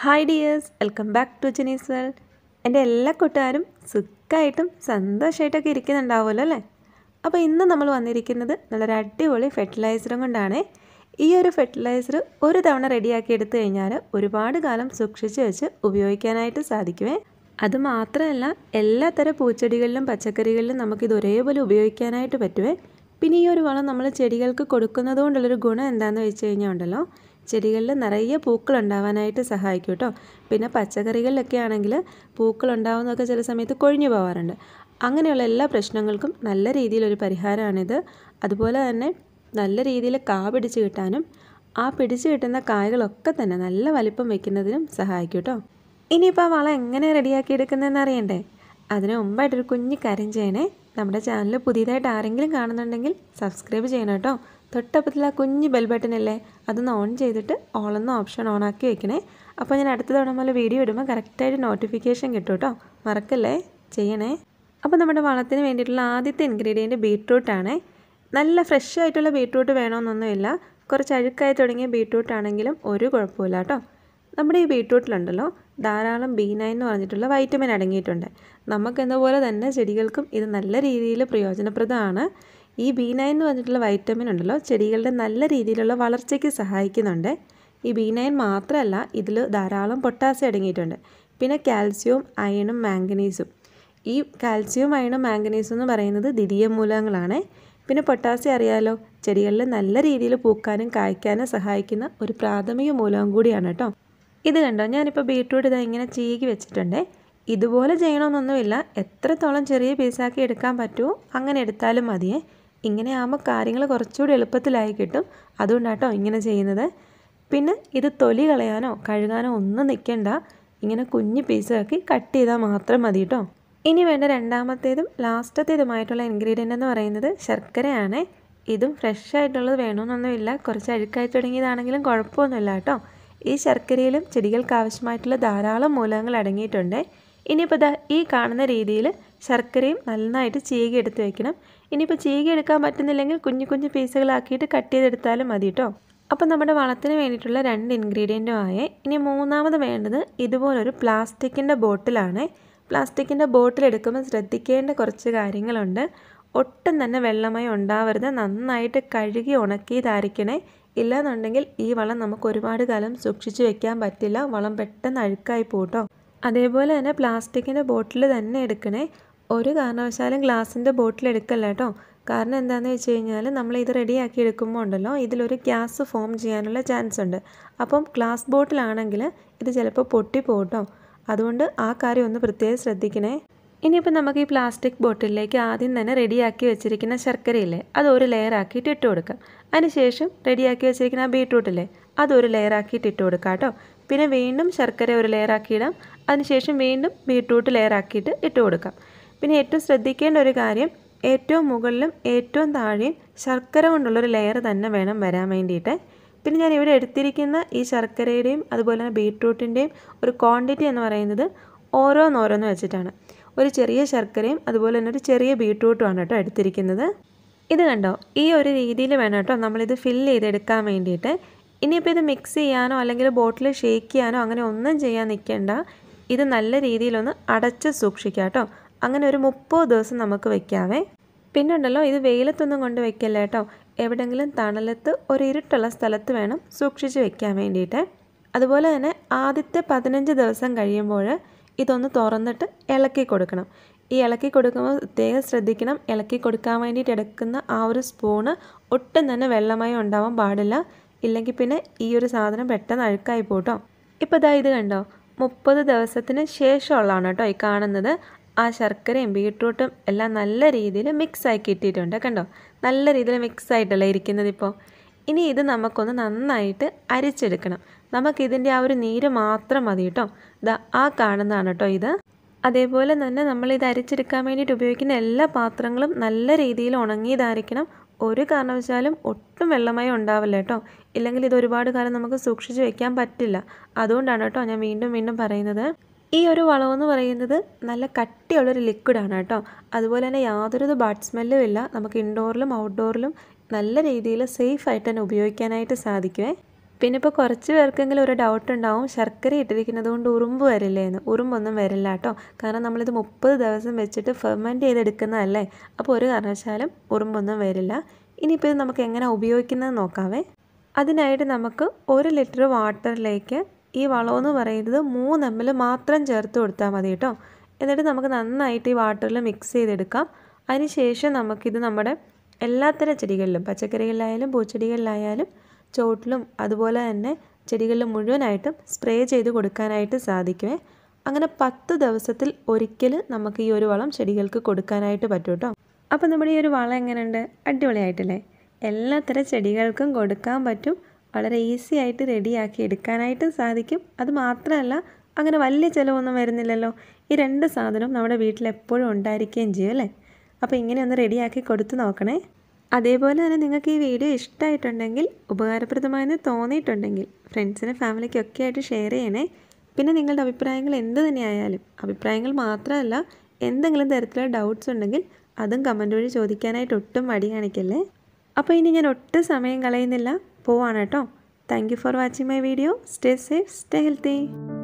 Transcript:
hi dears welcome back to Jenny's world എൻ്റെ എല്ലാ കൂട്ടുകാരും സുഖമായിട്ടും സന്തോഷമായിട്ടൊക്കെ ഇരിക്കുന്നുണ്ടാവുമല്ലോ അല്ലേ അപ്പോൾ ഇന്ന് നമ്മൾ വന്നിരിക്കുന്നത് നല്ലൊരു അടിപൊളി ഫെർട്ടിലൈസറും കൊണ്ടാണ് ഈ ഒരു ഫെർട്ടിലൈസർ ഒരു തവണ റെഡിയാക്കി എടുത്തു കഴിഞ്ഞാൽ ഒരുപാട് കാലം സൂക്ഷിച്ച് വെച്ച് ഉപയോഗിക്കാനായിട്ട് സാധിക്കുമേ അത് മാത്രമല്ല എല്ലാത്തരം പൂച്ചെടികളിലും പച്ചക്കറികളിലും നമുക്കിത് ഒരേപോലെ ഉപയോഗിക്കാനായിട്ട് പറ്റുമേ പിന്നെ ഈ ഒരു വളം നമ്മൾ ചെടികൾക്ക് കൊടുക്കുന്നത് കൊണ്ടുള്ളൊരു ഗുണം എന്താണെന്ന് വെച്ച് കഴിഞ്ഞാൽ ഉണ്ടല്ലോ ചെടികളിൽ നിറയെ പൂക്കൾ ഉണ്ടാവാനായിട്ട് സഹായിക്കും കേട്ടോ പിന്നെ പച്ചക്കറികളിലൊക്കെ ആണെങ്കിൽ പൂക്കൾ ഉണ്ടാവുന്നതൊക്കെ ചില സമയത്ത് കൊഴിഞ്ഞു പോകാറുണ്ട് അങ്ങനെയുള്ള എല്ലാ പ്രശ്നങ്ങൾക്കും നല്ല രീതിയിലൊരു പരിഹാരമാണിത് അതുപോലെ തന്നെ നല്ല രീതിയിൽ കാ പിടിച്ച് കിട്ടാനും ആ പിടിച്ച് കിട്ടുന്ന കായകളൊക്കെ തന്നെ നല്ല വലിപ്പം വയ്ക്കുന്നതിനും സഹായിക്കും കേട്ടോ ഇനിയിപ്പോൾ ആ വളം എങ്ങനെ റെഡിയാക്കി എടുക്കുന്നതെന്ന് അറിയണ്ടേ അതിന് മുമ്പായിട്ടൊരു കുഞ്ഞ് കാര്യം ചെയ്യണേ നമ്മുടെ ചാനൽ പുതിയതായിട്ട് ആരെങ്കിലും കാണുന്നുണ്ടെങ്കിൽ സബ്സ്ക്രൈബ് ചെയ്യണം കേട്ടോ തൊട്ടപ്പത്തിൽ ആ കുഞ്ഞ് ബെൽ ബട്ടൺ അല്ലേ അതൊന്ന് ഓൺ ചെയ്തിട്ട് ഓളെന്ന ഓപ്ഷൻ ഓൺ ആക്കി വെക്കണേ അപ്പോൾ ഞാൻ അടുത്ത തവണ പോലെ വീഡിയോ ഇടുമ്പോൾ കറക്റ്റായിട്ട് നോട്ടിഫിക്കേഷൻ കിട്ടും കേട്ടോ മറക്കല്ലേ ചെയ്യണേ അപ്പോൾ നമ്മുടെ വളത്തിന് വേണ്ടിയിട്ടുള്ള ആദ്യത്തെ ഇൻഗ്രീഡിയൻറ്റ് ബീട്രൂട്ടാണ് നല്ല ഫ്രഷ് ആയിട്ടുള്ള ബീട്രൂട്ട് വേണമെന്നൊന്നുമില്ല കുറച്ച് അഴുക്കായി തുടങ്ങിയ ബീട്രൂട്ട് ആണെങ്കിലും ഒരു കുഴപ്പമില്ല കേട്ടോ നമ്മുടെ ഈ ബീട്രൂട്ടിലുണ്ടല്ലോ ധാരാളം ബി നയൻ എന്ന് പറഞ്ഞിട്ടുള്ള വൈറ്റമിൻ അടങ്ങിയിട്ടുണ്ട് നമുക്ക് എന്നപോലെ തന്നെ ചെടികൾക്കും ഇത് നല്ല രീതിയിൽ പ്രയോജനപ്രദമാണ് ഈ ബി നയൻ എന്ന് പറഞ്ഞിട്ടുള്ള വൈറ്റമിൻ ഉണ്ടല്ലോ ചെടികളുടെ നല്ല രീതിയിലുള്ള വളർച്ചയ്ക്ക് സഹായിക്കുന്നുണ്ട് ഈ ബി നയൻ മാത്രമല്ല ഇതിൽ ധാരാളം പൊട്ടാസ്യം അടങ്ങിയിട്ടുണ്ട് പിന്നെ കാൽസ്യവും അയണും മാംഗനീസും ഈ കാൽസ്യവും അയണും മാംഗനീസും എന്ന് പറയുന്നത് ദ്വിതീയ മൂലകങ്ങളാണ് പിന്നെ പൊട്ടാസ്യം അറിയാലോ ചെടികളിൽ നല്ല രീതിയിൽ പൂക്കാനും കായ്ക്കാനും സഹായിക്കുന്ന ഒരു പ്രാഥമിക മൂലകം കൂടിയാണ് കേട്ടോ ഇത് കണ്ടോ ഞാനിപ്പോൾ ബീട്രൂട്ട് ഇതാ ഇങ്ങനെ ചീകി വെച്ചിട്ടുണ്ട് ഇതുപോലെ ചെയ്യണമെന്നൊന്നുമില്ല എത്രത്തോളം ചെറിയ പീസാക്കി എടുക്കാൻ പറ്റുമോ അങ്ങനെ എടുത്താലും മതിയേ ഇങ്ങനെ ആകുമ്പോൾ കാര്യങ്ങൾ കുറച്ചുകൂടി എളുപ്പത്തിലായി കിട്ടും അതുകൊണ്ടാട്ടോ ഇങ്ങനെ ചെയ്യുന്നത് പിന്നെ ഇത് തൊലി കളയാനോ കഴുകാനോ ഒന്നും നിൽക്കണ്ട ഇങ്ങനെ കുഞ്ഞ് പീസാക്കി കട്ട് ചെയ്താൽ മാത്രം മതി കേട്ടോ ഇനി വേണ്ട രണ്ടാമത്തേതും ലാസ്റ്റത്തേതുമായിട്ടുള്ള ഇൻഗ്രീഡിയൻ്റ് എന്ന് പറയുന്നത് ശർക്കരയാണ് ഇതും ഫ്രഷ് ആയിട്ടുള്ളത് വേണമെന്നൊന്നുമില്ല കുറച്ച് അഴുക്കായി തുടങ്ങിയതാണെങ്കിലും കുഴപ്പമൊന്നുമില്ല കേട്ടോ ഈ ശർക്കരയിലും ചെടികൾക്ക് ആവശ്യമായിട്ടുള്ള ധാരാളം മൂലകങ്ങൾ അടങ്ങിയിട്ടുണ്ട് ഇനിയിപ്പോൾ ദാ ഈ കാണുന്ന രീതിയിൽ ശർക്കരയും നന്നായിട്ട് ചീകി എടുത്ത് വെക്കണം ഇനിയിപ്പോൾ ചീകി എടുക്കാൻ പറ്റുന്നില്ലെങ്കിൽ കുഞ്ഞു കുഞ്ഞു പീസുകളാക്കിയിട്ട് കട്ട് ചെയ്തെടുത്താലും മതി കേട്ടോ അപ്പോൾ നമ്മുടെ വളത്തിന് വേണ്ടിയിട്ടുള്ള രണ്ട് ഇൻഗ്രീഡിയൻറ്റും ആയേ ഇനി മൂന്നാമത് വേണ്ടത് ഇതുപോലൊരു പ്ലാസ്റ്റിക്കിൻ്റെ ബോട്ടിലാണ് പ്ലാസ്റ്റിക്കിൻ്റെ ബോട്ടിൽ എടുക്കുമ്പോൾ ശ്രദ്ധിക്കേണ്ട കുറച്ച് കാര്യങ്ങളുണ്ട് ഒട്ടും തന്നെ വെള്ളമയം ഉണ്ടാവരുത് നന്നായിട്ട് കഴുകി ഉണക്കിയതായിരിക്കണേ ഇല്ലാന്നുണ്ടെങ്കിൽ ഈ വളം നമുക്ക് ഒരുപാട് കാലം സൂക്ഷിച്ച് വെക്കാൻ പറ്റില്ല വളം പെട്ടെന്ന് അഴുക്കായി പോട്ടോ അതേപോലെ തന്നെ പ്ലാസ്റ്റിക്കിൻ്റെ ബോട്ടിൽ തന്നെ എടുക്കണേ ഒരു കാരണവശാലും ഗ്ലാസിൻ്റെ ബോട്ടിൽ എടുക്കല്ല കേട്ടോ കാരണം എന്താണെന്ന് വെച്ച് കഴിഞ്ഞാൽ നമ്മൾ ഇത് റെഡിയാക്കി എടുക്കുമ്പോൾ ഉണ്ടല്ലോ ഇതിലൊരു ഗ്യാസ് ഫോം ചെയ്യാനുള്ള ചാൻസ് ഉണ്ട് അപ്പം ഗ്ലാസ് ബോട്ടിലാണെങ്കിൽ ഇത് ചിലപ്പോൾ പൊട്ടി പോട്ടോ അതുകൊണ്ട് ആ കാര്യം ഒന്ന് പ്രത്യേകം ശ്രദ്ധിക്കണേ ഇനിയിപ്പോൾ നമുക്ക് ഈ പ്ലാസ്റ്റിക് ബോട്ടിലേക്ക് ആദ്യം തന്നെ റെഡിയാക്കി വെച്ചിരിക്കുന്ന ശർക്കരയില്ലേ അത് ഒരു ലെയർ ആക്കിയിട്ട് ഇട്ട് കൊടുക്കാം അതിനുശേഷം റെഡിയാക്കി വെച്ചിരിക്കുന്ന ആ ബീട്രൂട്ടില്ലേ അതൊരു ലെയർ ആക്കിയിട്ട് ഇട്ട് കൊടുക്കാം കേട്ടോ പിന്നെ വീണ്ടും ശർക്കര ഒരു ലെയർ ആക്കിയിടാം അതിനുശേഷം വീണ്ടും ബീട്രൂട്ട് ലെയർ ആക്കിയിട്ട് ഇട്ട് കൊടുക്കാം പിന്നെ ഏറ്റവും ശ്രദ്ധിക്കേണ്ട ഒരു കാര്യം ഏറ്റവും മുകളിലും ഏറ്റവും താഴെയും ശർക്കര കൊണ്ടുള്ളൊരു ലെയർ തന്നെ വേണം വരാൻ വേണ്ടിയിട്ട് പിന്നെ ഞാൻ ഇവിടെ എടുത്തിരിക്കുന്ന ഈ ശർക്കരയുടെയും അതുപോലെ തന്നെ ബീട്രൂട്ടിൻ്റെയും ഒരു ക്വാണ്ടിറ്റി എന്ന് പറയുന്നത് ഓരോന്നോരോന്ന് വെച്ചിട്ടാണ് ഒരു ചെറിയ ശർക്കരയും അതുപോലെ തന്നെ ഒരു ചെറിയ ബീട്രൂട്ടുമാണ് കേട്ടോ എടുത്തിരിക്കുന്നത് ഇത് കണ്ടോ ഈ ഒരു രീതിയിൽ വേണം കേട്ടോ നമ്മളിത് ഫില്ല് ചെയ്തെടുക്കാൻ വേണ്ടിയിട്ട് ഇനിയിപ്പോൾ ഇത് മിക്സ് ചെയ്യാനോ അല്ലെങ്കിൽ ബോട്ടിൽ ഷേക്ക് ചെയ്യാനോ അങ്ങനെ ഒന്നും ചെയ്യാൻ നിൽക്കേണ്ട ഇത് നല്ല രീതിയിലൊന്ന് അടച്ച് സൂക്ഷിക്കുക കേട്ടോ അങ്ങനെ ഒരു മുപ്പത് ദിവസം നമുക്ക് വെക്കാവേ പിന്നെ ഉണ്ടല്ലോ ഇത് വെയിലത്തൊന്നും കൊണ്ട് വെക്കല്ല കേട്ടോ എവിടെയെങ്കിലും തണലത്ത് ഒരു ഇരുട്ടുള്ള സ്ഥലത്ത് വേണം സൂക്ഷിച്ച് വെക്കാൻ വേണ്ടിയിട്ട് അതുപോലെ തന്നെ ആദ്യത്തെ പതിനഞ്ച് ദിവസം കഴിയുമ്പോൾ ഇതൊന്ന് തുറന്നിട്ട് ഇളക്കി കൊടുക്കണം ഈ ഇളക്കി കൊടുക്കുമ്പോൾ പ്രത്യേകം ശ്രദ്ധിക്കണം ഇളക്കി കൊടുക്കാൻ വേണ്ടിയിട്ട് എടുക്കുന്ന ആ ഒരു സ്പൂണ് ഒട്ടും തന്നെ വെള്ളമയം ഉണ്ടാവാൻ പാടില്ല ഇല്ലെങ്കിൽ പിന്നെ ഈ ഒരു സാധനം പെട്ടെന്ന് അഴുക്കായി പോട്ടോ ഇപ്പോൾ ഇതാ ഇത് കണ്ടോ മുപ്പത് ദിവസത്തിന് ശേഷമുള്ളതാണ് കേട്ടോ ഈ കാണുന്നത് ആ ശർക്കരയും ബീട്രൂട്ടും എല്ലാം നല്ല രീതിയിൽ മിക്സ് ആക്കി ഇട്ടിട്ടുണ്ട് കണ്ടോ നല്ല രീതിയിൽ മിക്സ് ആയിട്ടല്ലേ ഇരിക്കുന്നത് ഇപ്പോൾ ഇനി ഇത് നമുക്കൊന്ന് നന്നായിട്ട് അരിച്ചെടുക്കണം നമുക്കിതിൻ്റെ ആ ഒരു നീര് മാത്രം മതി കേട്ടോ ഇതാ ആ കാണുന്നതാണ് കേട്ടോ ഇത് അതേപോലെ തന്നെ നമ്മൾ ഇത് അരിച്ചെടുക്കാൻ വേണ്ടിയിട്ട് ഉപയോഗിക്കുന്ന എല്ലാ പാത്രങ്ങളും നല്ല രീതിയിൽ ഉണങ്ങിയതായിരിക്കണം ഒരു കാരണവശാലും ഒട്ടും വെള്ളമയം ഉണ്ടാവില്ല കേട്ടോ ഇല്ലെങ്കിൽ ഇത് ഒരുപാട് കാലം നമുക്ക് സൂക്ഷിച്ച് വെക്കാൻ പറ്റില്ല അതുകൊണ്ടാണ് കേട്ടോ ഞാൻ വീണ്ടും വീണ്ടും പറയുന്നത് ഈ ഒരു വളമെന്ന് പറയുന്നത് നല്ല കട്ടിയുള്ളൊരു ലിക്വിഡാണ് കേട്ടോ അതുപോലെ തന്നെ യാതൊരു ബാഡ് സ്മെല്ലും ഇല്ല നമുക്ക് ഇൻഡോറിലും ഔട്ട്ഡോറിലും നല്ല രീതിയിൽ സേഫ് ആയിട്ട് തന്നെ ഉപയോഗിക്കാനായിട്ട് സാധിക്കുമേ പിന്നെ ഇപ്പോൾ കുറച്ച് പേർക്കെങ്കിലും ഒരു ഡൗട്ട് ഉണ്ടാവും ശർക്കര ഇട്ടിരിക്കുന്നത് കൊണ്ട് ഉറുമ്പ് വരില്ലേ എന്ന് ഉറുമ്പൊന്നും വരില്ല കേട്ടോ കാരണം നമ്മളിത് മുപ്പത് ദിവസം വെച്ചിട്ട് ഫെർമെൻറ്റ് ചെയ്തെടുക്കുന്നതല്ലേ അപ്പോൾ ഒരു കാരണവശാലും ഉറുമ്പൊന്നും വരില്ല ഇനിയിപ്പോൾ ഇത് നമുക്ക് എങ്ങനെ ഉപയോഗിക്കുന്നത് നോക്കാവേ അതിനായിട്ട് നമുക്ക് ഒരു ലിറ്റർ വാട്ടറിലേക്ക് ഈ വളമെന്ന് പറയുന്നത് മൂന്ന് എം എൽ മാത്രം ചേർത്ത് കൊടുത്താൽ മതി കേട്ടോ എന്നിട്ട് നമുക്ക് നന്നായിട്ട് ഈ വാട്ടറിൽ മിക്സ് ചെയ്തെടുക്കാം അതിനുശേഷം നമുക്കിത് നമ്മുടെ എല്ലാത്തരം ചെടികളിലും പച്ചക്കറികളിലായാലും പൂച്ചെടികളിലായാലും ചോട്ടിലും അതുപോലെ തന്നെ ചെടികളിൽ മുഴുവനായിട്ടും സ്പ്രേ ചെയ്ത് കൊടുക്കാനായിട്ട് സാധിക്കുമേ അങ്ങനെ പത്ത് ദിവസത്തിൽ ഒരിക്കൽ നമുക്ക് ഈ ഒരു വളം ചെടികൾക്ക് കൊടുക്കാനായിട്ട് പറ്റും കേട്ടോ അപ്പോൾ നമ്മുടെ ഈ ഒരു വളം എങ്ങനെയുണ്ട് അടിപൊളിയായിട്ടില്ലേ എല്ലാത്തരം ചെടികൾക്കും കൊടുക്കാൻ പറ്റും വളരെ ഈസി ആയിട്ട് റെഡിയാക്കി എടുക്കാനായിട്ടും സാധിക്കും അത് മാത്രമല്ല അങ്ങനെ വലിയ ചിലവൊന്നും വരുന്നില്ലല്ലോ ഈ രണ്ട് സാധനവും നമ്മുടെ വീട്ടിൽ എപ്പോഴും ഉണ്ടായിരിക്കുകയും ചെയ്യും അല്ലേ അപ്പോൾ ഇങ്ങനെ ഒന്ന് റെഡിയാക്കി കൊടുത്തു നോക്കണേ അതേപോലെ തന്നെ നിങ്ങൾക്ക് ഈ വീഡിയോ ഇഷ്ടമായിട്ടുണ്ടെങ്കിൽ ഉപകാരപ്രദമായെന്ന് തോന്നിയിട്ടുണ്ടെങ്കിൽ ഫ്രണ്ട്സിനും ഫാമിലിക്കും ഒക്കെ ആയിട്ട് ഷെയർ ചെയ്യണേ പിന്നെ നിങ്ങളുടെ അഭിപ്രായങ്ങൾ എന്ത് തന്നെയായാലും അഭിപ്രായങ്ങൾ മാത്രമല്ല എന്തെങ്കിലും തരത്തിലുള്ള ഡൗട്ട്സ് ഉണ്ടെങ്കിൽ അതും കമൻറ്റ് വഴി ചോദിക്കാനായിട്ട് ഒട്ടും മടി കാണിക്കല്ലേ അപ്പോൾ ഇനി ഞാൻ ഒട്ടും സമയം കളയുന്നില്ല പോവാണ് കേട്ടോ thank you for watching my video stay safe stay healthy